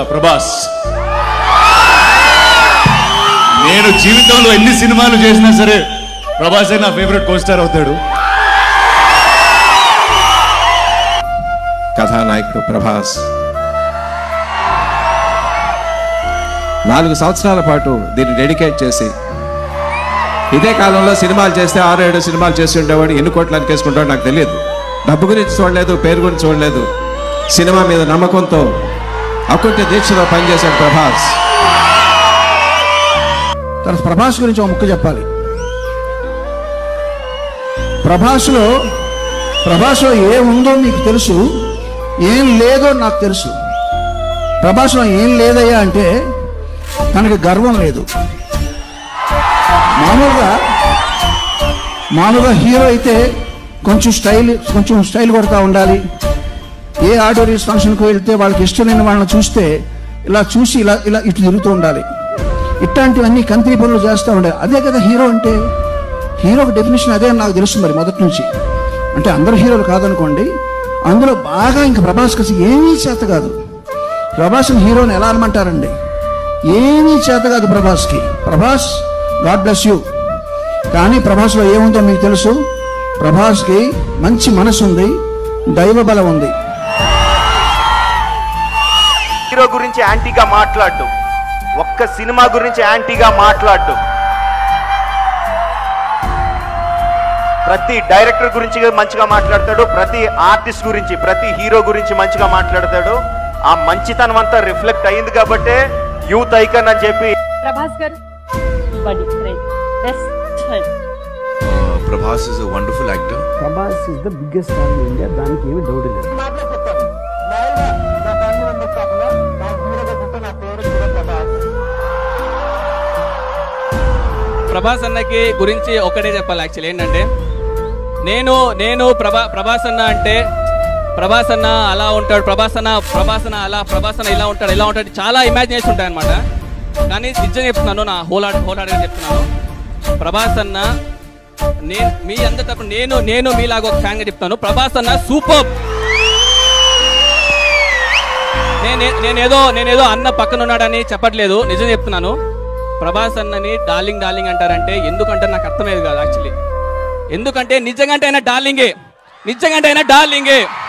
ప్రభాస్ నేను జీవితంలో ఎన్ని సినిమాలు చేసినా సరే ప్రభాసే నా ఫేవరెట్ కోస్టార్ అవుతాడు కథానాయకుడు ప్రభాస్ నాలుగు సంవత్సరాల పాటు దీన్ని డెడికేట్ చేసి ఇదే కాలంలో సినిమాలు చేస్తే ఆరు ఏడు సినిమాలు చేసి ఉండేవాడు ఎన్ని కోట్లు అనికేసుకుంటాడో నాకు తెలియదు డబ్బు గురించి చూడలేదు పేరు గురించి చూడలేదు సినిమా మీద నమ్మకంతో అకుంఠ దీక్షలో పనిచేశాడు ప్రభాస్ తర్వాత ప్రభాస్ గురించి ఒక ముక్క చెప్పాలి ప్రభాస్లో ప్రభాస్లో ఏముందో మీకు తెలుసు ఏం లేదో నాకు తెలుసు ప్రభాస్లో ఏం లేదయ్యా అంటే తనకి గర్వం లేదు మామూలుగా మామూలుగా హీరో అయితే కొంచెం స్టైల్ కొంచెం స్టైల్ కొడతా ఉండాలి ఏ ఆడిటోరియస్ ఫంక్షన్కి వెళ్తే వాళ్ళకి ఇష్టమైన వాళ్ళని చూస్తే ఇలా చూసి ఇలా ఇలా ఇటు తిరుగుతూ ఉండాలి ఇట్లాంటివన్నీ కంత్రి పనులు చేస్తూ ఉండాలి అదే కదా హీరో అంటే హీరోకి డెఫినేషన్ అదే అని నాకు తెలుసు మరి మొదటి నుంచి అంటే అందరు హీరోలు కాదనుకోండి అందులో బాగా ఇంక ప్రభాస్ kasi ఏమీ చేత కాదు ప్రభాస్ని హీరోని ఎలా అనమంటారండి ఏమీ చేత కాదు ప్రభాస్కి ప్రభాస్ గాడ్ బ్లెస్ యూ కానీ ప్రభాస్లో ఏముందో మీకు తెలుసు ప్రభాస్కి మంచి మనసు ఉంది దైవ బలం ఉంది హీరో గురించి యాంటీగా మాట్లాడు ఒక్క సినిమా గురించి యాంటీగా మాట్లాడు ప్రతి డైరెక్టర్ గురించి మంచిగా మాట్లాడతాడు ప్రతి ఆర్టిస్ట్ గురించి ప్రతి హీరో గురించి మంచిగా మాట్లాడతాడు ఆ మంచితనం అంతా రిఫ్లెక్ట్ అయింది కాబట్టే యూత్ ఐకన్ అని చెప్పి ప్రభాస్ గారు బడి best friend Prabhas is a wonderful actor Prabhas is the biggest star in India దానికి ఏమి డౌట్ లేదు ప్రభాస్ అన్నకి గురించి ఒకటే చెప్పాలి యాక్చువల్లీ ఏంటంటే నేను నేను ప్రభా ప్రభాస్ అన్న అంటే ప్రభాస్ అన్న అలా ఉంటాడు ప్రభాస్ అన్న ప్రభాస్ అన్న అలా ప్రభాస్ అన్న ఇలా ఉంటాడు ఇలా ఉంటాడు చాలా ఇమాజినేషన్ ఉంటాయి అనమాట కానీ నిజం చెప్తున్నాను నా హోల్ హార్ట్ హోల్ హార్ట్గా చెప్తున్నాను ప్రభాస్ అన్న నేను మీ అందరి తరపున నేను నేను మీలాగా ఒక ఫ్యాన్గా చెప్తాను ప్రభాస్ అన్న సూపర్ నేనే నేనేదో నేనేదో అన్న పక్కన ఉన్నాడని చెప్పట్లేదు నిజం చెప్తున్నాను ప్రభాస్ అన్నని డార్లింగ్ డార్లింగ్ అంటారంటే ఎందుకంటే నాకు అర్థమయ్యేది కాదు యాక్చువల్లీ ఎందుకంటే నిజంగా ఆయన డార్లింగే నిజంగా ఆయన డార్లింగే